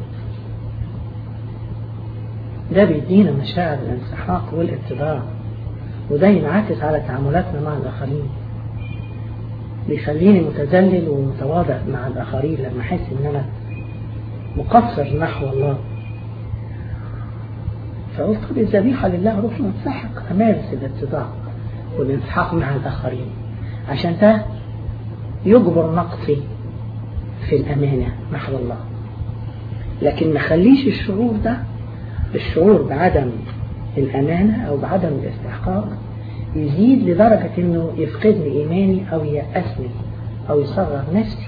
ده بيدينا مشاعر الانسحاق والاتباع وده ينعكس على تعاملاتنا مع الآخرين بيخليني متذلل ومتواضع مع الآخرين لما أحس إن أنا مقصر نحو الله فقلت طب الذبيحة لله روح منسحق أمارس الاتباع والانسحاق مع الآخرين عشان ده يجبر نقصي في الأمانة نحو الله لكن ما خليش الشعور ده الشعور بعدم الأمانة أو بعدم الاستحقاق يزيد لدرجة أنه يفقدني إيماني أو يأسني أو يصغر نفسي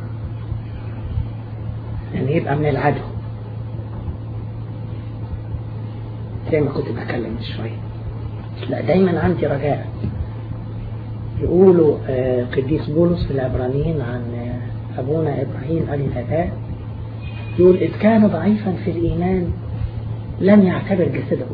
يعني يبقى من العدو زي ما كنت بتكلم من شوية لا دايما عندي رجاء يقولوا قديس بولس في العبرانيين عن أبونا إبراهيم أبي الآباء يقول إذ كان ضعيفا في الإيمان لم يعتبر جسده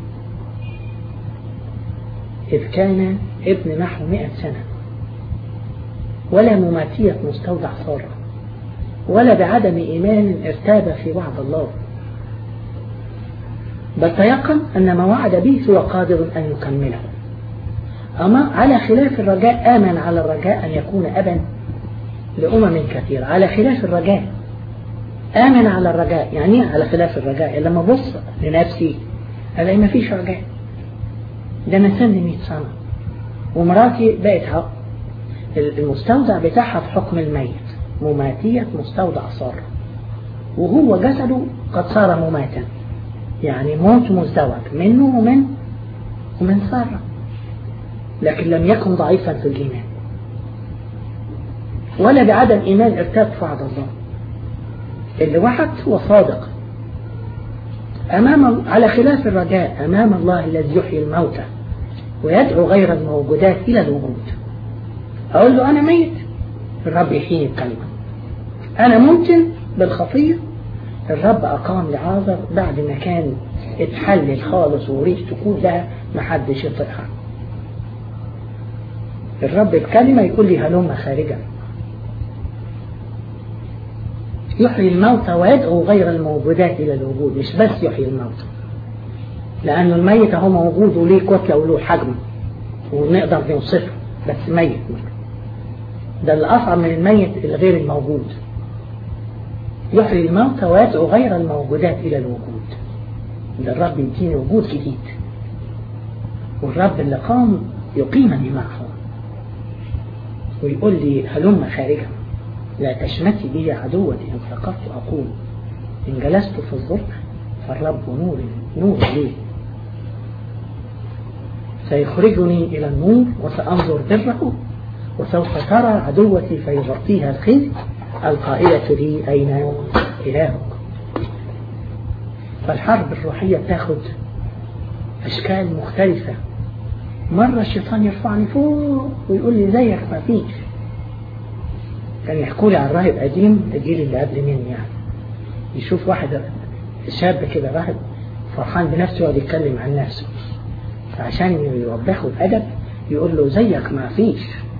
إذ كان ابن نحو مئة سنة ولا مماتية مستودع سارة ولا بعدم إيمان ارتاب في وعد الله بل تيقن أن ما وعد به هو قادر أن يكمله أما على خلاف الرجاء آمن على الرجاء أن يكون أبا لأمم كثيرة على خلاف الرجاء آمن على الرجاء يعني على خلاف الرجاء لما أبص لنفسي ألاقي ما فيش رجاء ده أنا سني 100 سنة ومراتي بقت المستودع بتاعها في حكم الميت مماتية مستودع صار وهو جسده قد صار مماتا يعني موت مزدوج منه ومن ومن سارة لكن لم يكن ضعيفا في الإيمان ولا بعدم إيمان ارتاب في وعد الله اللي وعد هو صادق أمام على خلاف الرجاء أمام الله الذي يحيي الموتى ويدعو غير الموجودات إلى الوجود أقول له أنا ميت الرب يحييني بكلمة أنا ممكن بالخطية الرب أقام لعازر بعد ما كان اتحلل خالص وريحته كلها محدش يطيقها الرب بكلمة يقول لي هلم خارجا يحيي الموتى ويدعو غير الموجودات إلى الوجود مش بس يحيي الموتى لأن الميت هو موجود وليه كتلة وله حجم ونقدر نوصفه بس ميت ده اللي أصعب من الميت الغير الموجود يحيي الموتى ويدعو غير الموجودات إلى الوجود ده الرب يديني وجود جديد والرب اللي قام يقيمني معه ويقول لي هلم خارجا لا تشمتي بي عدوتي إن سقطت أقول إن جلست في الظلمة فالرب نور نور لي سيخرجني إلى النور وسأنظر بره وسوف ترى عدوتي فيغطيها الخزي القائلة لي أين إلهك فالحرب الروحية تاخد أشكال مختلفة مرة الشيطان يرفعني فوق ويقول لي زيك ما فيش كان يحكوا لي عن راهب قديم الجيل اللي قبل مني يعني يشوف واحد شاب كده راهب فرحان بنفسه يقعد يتكلم عن نفسه فعشان يوبخه بأدب يقول له زيك ما فيش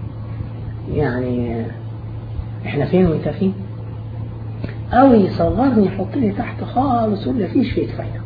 يعني احنا فين وانت فين او يصغرني يحطني تحت خالص ويقول لي فيش فيك فايده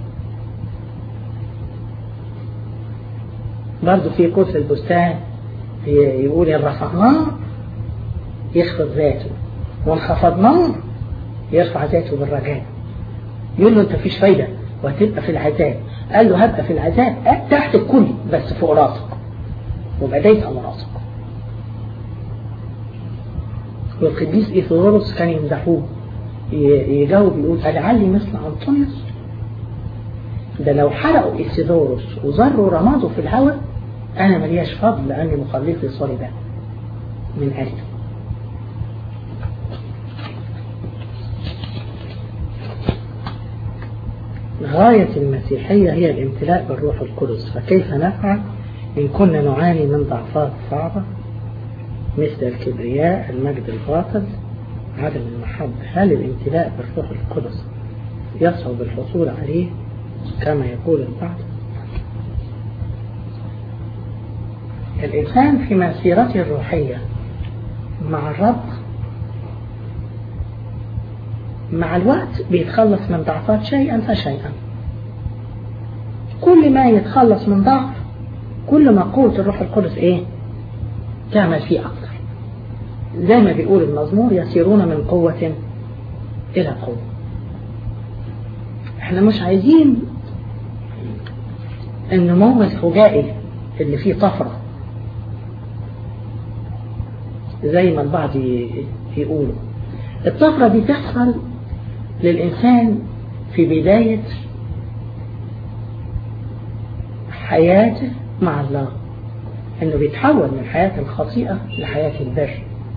برضه في قوس البستان يقول إن رفعناه يخفض ذاته وإن خفضناه يرفع ذاته بالرجاء يقول له أنت فيش فايدة وهتبقى في العذاب قال له هبقى في العذاب تحت الكل بس فوق راسك وبديت على راسك والقديس إيثوروس كان يمدحوه يجاوب يقول ألعلي مثل أنطونيوس ده لو حرقوا إيثوروس وزروا رماده في الهواء أنا ملياش فضل لأني مخلصي صلبا من أجله غاية المسيحية هي الامتلاء بالروح القدس فكيف نفعل إن كنا نعاني من ضعفات صعبة مثل الكبرياء المجد الباطل عدم المحبة هل الامتلاء بالروح القدس يصعب الحصول عليه كما يقول البعض الإنسان في مسيرته الروحية مع الرب مع الوقت بيتخلص من ضعفات شيئا فشيئا كل ما يتخلص من ضعف كل ما قوة الروح القدس ايه تعمل فيه اكتر زي ما بيقول المزمور يسيرون من قوة الى قوة احنا مش عايزين النمو الفجائي اللي فيه طفرة زي ما البعض يقولوا الطفرة دي تحصل للإنسان في بداية حياته مع الله انه بيتحول من حياة الخطيئة لحياة البر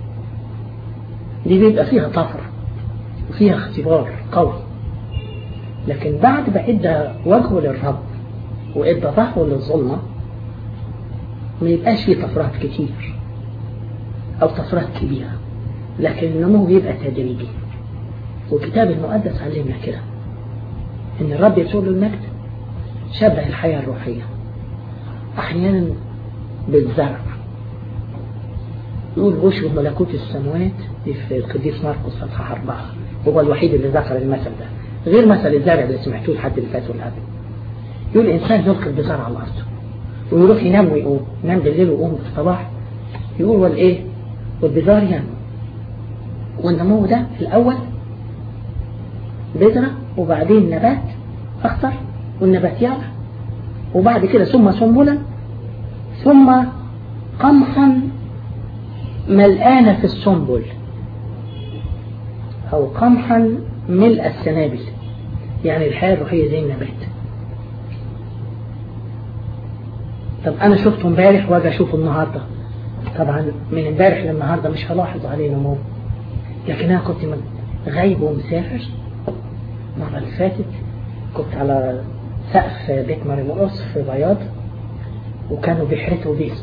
دي بيبقى فيها طفرة وفيها اختبار قوي لكن بعد ما ادى وجهه للرب وادى ظهره للظلمة ما يبقاش فيه طفرات كتير او طفرات كبيرة لكن النمو بيبقى تدريجي والكتاب المقدس علمنا كده ان الرب يسوع المجد شبه الحياة الروحية احيانا بالزرع يقول بشر ملكوت السماوات في القديس مرقس صفحة أربعة هو الوحيد اللي ذكر المثل ده غير مثل الزرع اللي سمعتوه لحد اللي فات والقبل يقول الإنسان يلقي بزرع على الأرض ويروح ينام ويقوم ينام بالليل ويقوم في الصباح يقول والإيه والبزار ينمو والنمو ده الأول بذرة وبعدين نبات أخضر والنبات يعلى وبعد كده ثم سنبلا ثم قمحا ملآن في السنبل أو قمحا ملء السنابل يعني الحياة الروحية زي النبات طب أنا شفته امبارح واجي أشوفه النهاردة طبعا من امبارح للنهاردة مش هلاحظ عليه نمو لكن أنا كنت غايب ومسافر المرة اللي فاتت كنت على سقف بيت مريموس في بياض وكانوا بيحرثوا بيصة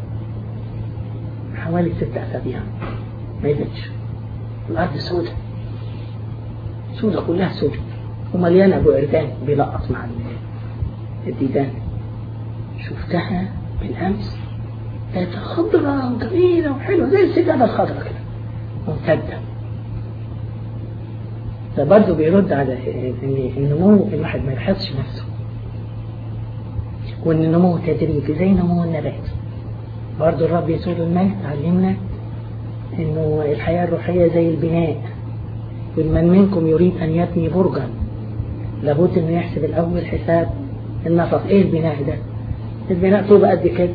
حوالي ست أسابيع ما يبتش الأرض سودة سودة كلها سودة ومليانة بقردان بيلقط مع الديدان شفتها بالأمس كانت خضرة وجميلة وحلوة زي السجادة الخضرة كده ممتدة ده برضه بيرد على ان النمو الواحد ما يبحثش نفسه وان النمو تدريجي زي نمو النبات برضه الرب يسوع المجد علمنا انه الحياة الروحية زي البناء ومن منكم يريد ان يبني برجا لابد انه يحسب الاول حساب النفق ايه البناء ده البناء طوبة قد كده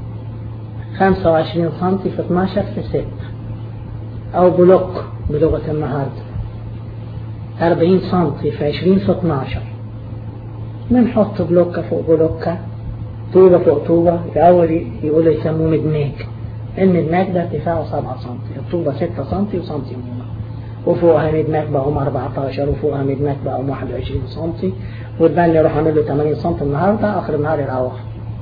25 سم في 12 في 6 او بلوك بلغة النهارده 40 سم في 20 في 12 بنحط بلوكة فوق بلوكة طوبة فوق طوبة الأول يقولوا يسموه مدماج المدماج ده ارتفاعه 7 سم الطوبة 6 سم وسنتي ونص وفوقها مدماج بقوم 14 وفوقها مدماج بقوم 21 سم والبان يروح عامل له 80 سم النهارده آخر النهار يروح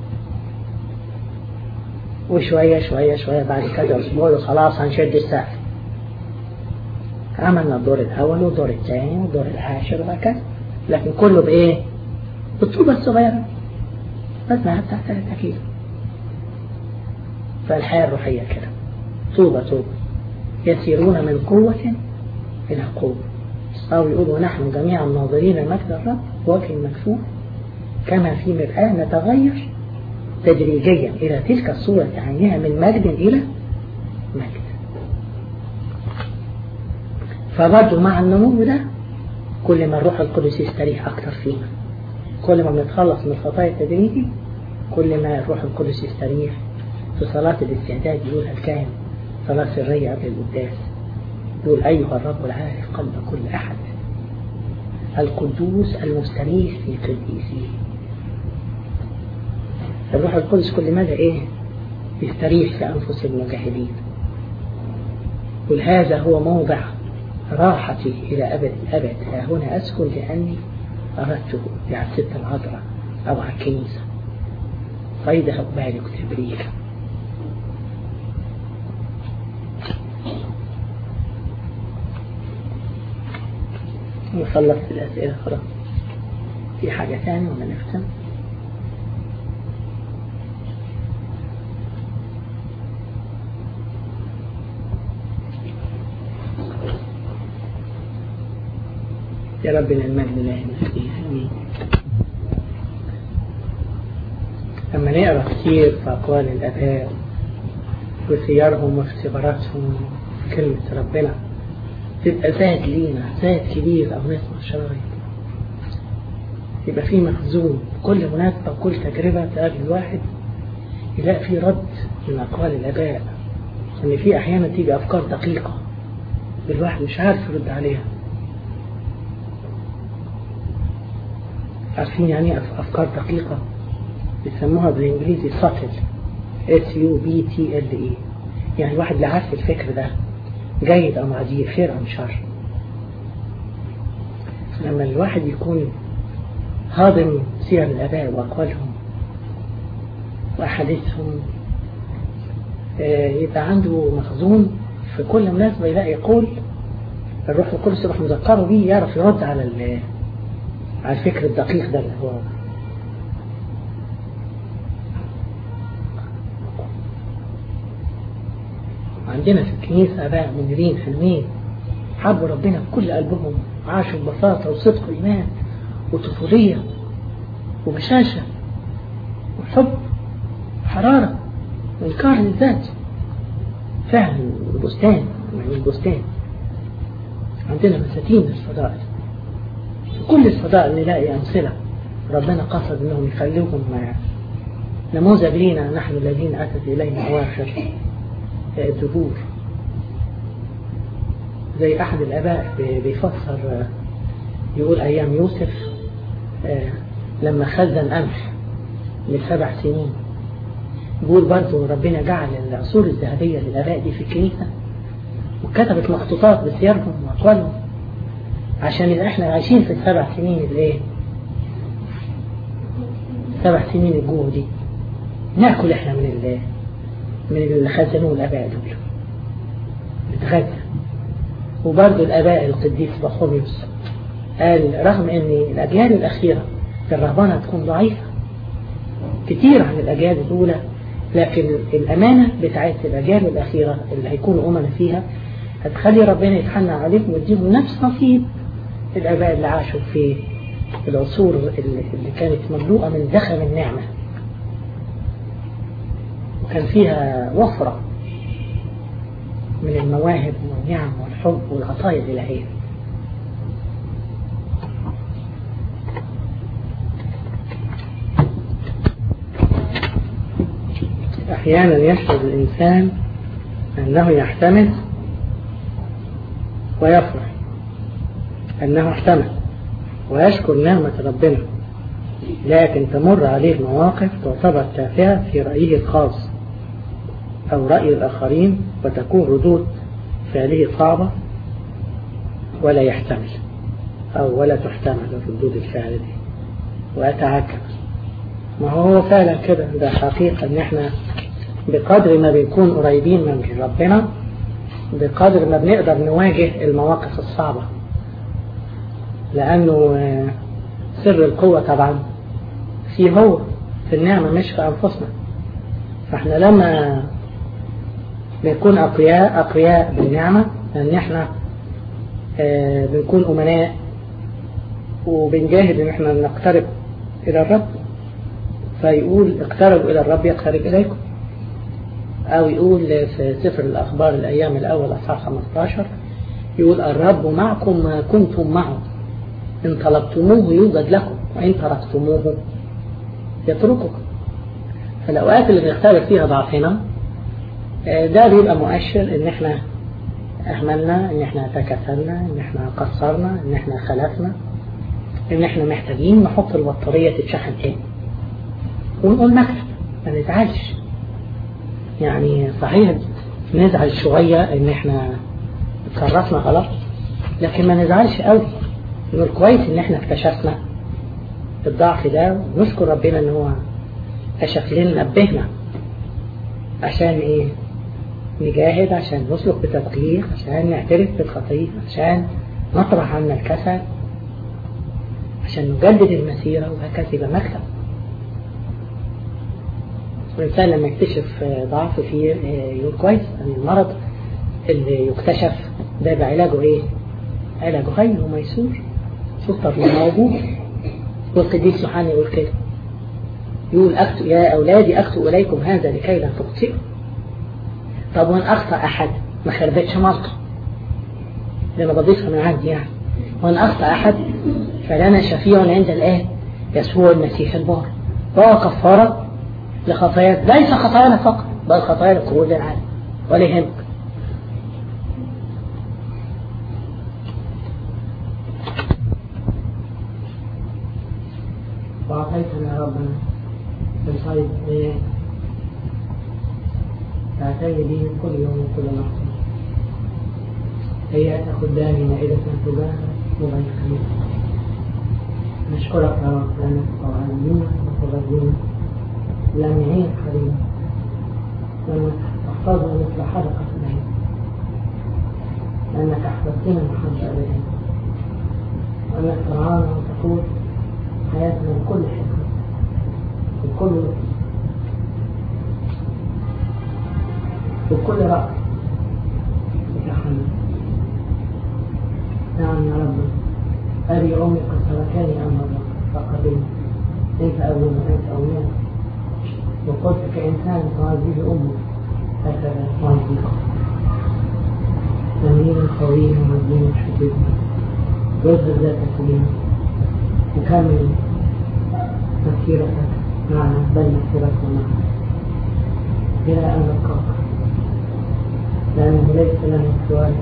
وشوية شوية شوية بعد كده أسبوع خلاص هنشد السقف عملنا الدور الأول والدور الثاني والدور العاشر وهكذا لكن كله بإيه؟ بالطوبة الصغيرة وزنها بتاع 3 كيلو فالحياة الروحية كده طوبة طوبة يسيرون من قوة إلى قوة أو يقولوا نحن جميعا ناظرين مجد الرب وجه مكشوف كما في مرآة نتغير تدريجيا إلى تلك الصورة عينها من مجد إلى مجد فبرضه مع النمو ده كل ما الروح القدس يستريح أكتر فينا كل ما بنتخلص من الخطايا التدريجي كل ما الروح القدس يستريح في صلاة الاستعداد يقولها الكاهن صلاة سرية قبل القداس يقول أيها الرب العارف قلب كل أحد القدوس المستريح في قديسه الروح القدس كل مدى إيه يستريح في أنفس المجاهدين قل هذا هو موضع راحتي إلى أبد الأبد ها هنا أسكن لأني أردته على الست العذراء أو على الكنيسة فإذا أقبالك تبريك وخلصت الأسئلة خلاص في حاجة ثانية ولا نختم يا ربنا المجد الله المسيح امين لما نقرا كتير في اقوال الاباء وسيرهم واختباراتهم في كلمة ربنا تبقى زاد لينا زاد كبير او نسمع شرايط يبقى في مخزون كل مناسبة وكل تجربة تقابل الواحد يلاقي في رد من أقوال الآباء إن في أحيانا تيجي أفكار دقيقة الواحد مش عارف يرد عليها عارفين يعني أفكار دقيقة بيسموها بالإنجليزي subtle S U B T L E يعني الواحد لا عارف الفكر ده جيد أم عديد خير أم شر لما الواحد يكون هاضم سير الآباء وأقوالهم وأحاديثهم يبقى عنده مخزون في كل مناسبة يلاقي يقول الروح القدس يروح مذكره بيه يعرف يرد على على الفكر الدقيق ده اللي هو عندنا في الكنيسة آباء منيرين حلمين حبوا ربنا بكل قلبهم عاشوا ببساطة وصدق وإيمان وطفولية وبشاشة وحب وحرارة وإنكار للذات فعلا البستان يعني البستان عندنا مساتين الفضائل في كل الفضائل نلاقي أمثلة ربنا قصد أنهم يخلوهم نموذج لينا نحن الذين أتت إلينا أواخر الدهور زي أحد الآباء بيفسر يقول أيام يوسف لما خزن قمح لسبع سنين يقول برضه ربنا جعل العصور الذهبية للآباء دي في الكنيسة وكتبت مخطوطات بسيرهم وأقوالهم عشان يبقى احنا عايشين في السبع سنين الايه سبع سنين الجوع دي ناكل احنا من ال من اللي خزنوه الآباء دول نتغذى وبرضه الآباء القديس بخوميوس قال رغم ان الأجيال الأخيرة في الرهبانة تكون ضعيفة كتير عن الأجيال الأولى لكن الأمانة بتاعت الأجيال الأخيرة اللي هيكونوا أمنا فيها هتخلي ربنا يتحنى عليهم ويديهم نفس نصيب الآباء اللي عاشوا في العصور اللي كانت مملوءة من دخم النعمة وكان فيها وفرة من المواهب والنعم والحب والعطايا الإلهية أحيانا يشعر الإنسان أنه يحتمل ويفرح أنه احتمل ويشكر نعمة ربنا لكن تمر عليه مواقف تعتبر تافهة في رأيه الخاص أو رأي الآخرين وتكون ردود فعله صعبة ولا يحتمل أو ولا تحتمل ردود الفعل دي وأتعجب ما هو فعلا كده ده حقيقة ان احنا بقدر ما بنكون قريبين من ربنا بقدر ما بنقدر نواجه المواقف الصعبة لأنه سر القوة طبعا في هو في النعمة مش في أنفسنا فاحنا لما بنكون أقوياء أقوياء بالنعمة لأن احنا بنكون أمناء وبنجاهد ان احنا نقترب إلى الرب فيقول اقتربوا إلى الرب يقترب إليكم أو يقول في سفر الأخبار الأيام الأول أصحاح 15 يقول الرب معكم ما كنتم معه إن طلبتموه يوجد لكم وإن تركتموه يترككم فالأوقات اللي بنختبر فيها ضعفنا ده بيبقى مؤشر إن إحنا أهملنا إن إحنا تكاسلنا إن إحنا قصرنا إن إحنا خلفنا إن إحنا محتاجين نحط البطارية تتشحن تاني ونقول مكتب ما نزعلش يعني صحيح نزعل شوية إن إحنا اتصرفنا غلط لكن ما نزعلش قوي نقول كويس إن إحنا اكتشفنا الضعف ده ونشكر ربنا إن هو كشف لنا نبهنا عشان إيه نجاهد عشان نسلك بتدقيق عشان نعترف بالخطيئة عشان نطرح عنا الكسل عشان نجدد المسيرة وهكذا يبقى مكتب الإنسان لما يكتشف ضعف فيه يقول كويس أن المرض اللي يكتشف ده بعلاجه إيه؟ علاجه هين وميسور سلطة موجود والقديس يوحنا يقول كده يقول أكتب يا أولادي أكتب إليكم هذا لكي لا تخطئوا طب وإن أخطأ أحد ما خربتش مرته ده أنا بضيفها من عندي يعني وإن أخطأ أحد فلنا شفيع عند الآن يسوع المسيح البار وهو كفارة لخطايا ليس خطايانا فقط بل خطايا لكل العالم ولا يهمك وأعطيتنا يا ربنا بالخير إيه تعتني به كل يوم وكل لحظة هي خدامي مائدة تجاه مضيفين نشكرك يا رب لأنك تعلمنا وتغذينا لامعين حريم لأنك تحفظنا مثل حلقة العين لأنك أحببتنا محبة أبدا وأنك ترعانا وتقول حياتنا بكل حكمة بكل لطف بكل رأي وتحمل نعم يا رب أبي أمي قد تركني أمر فقدمت كيف أبي وأنت أولاد وقلت كإنسان تعزيه أمه هكذا تعزيكم أمين قوي ومدين شديد يظهر ذات سليم وكمل مسيرتك معنا بل مسيرتنا معنا إلى أن نلقاك لأنه ليس لنا سواك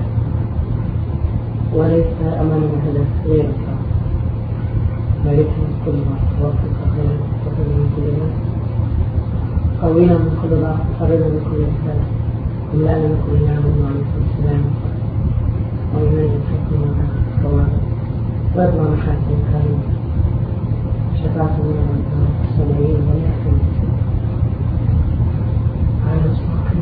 وليس أمامنا هدف غير الصلاة باركنا كل ما توفق خيرا وفقنا من كل ما قوينا من كل ضعف فرنا من كل إنسان املأنا من كل نعمة وعليكم السلام وينجي حكمنا الصواب واضمن محاسن كريم شفاعة من السمعين واليحكم على اسمك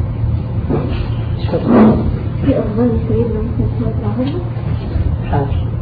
في أخبار سيدنا محمد صلى الله عليه وسلم حاضر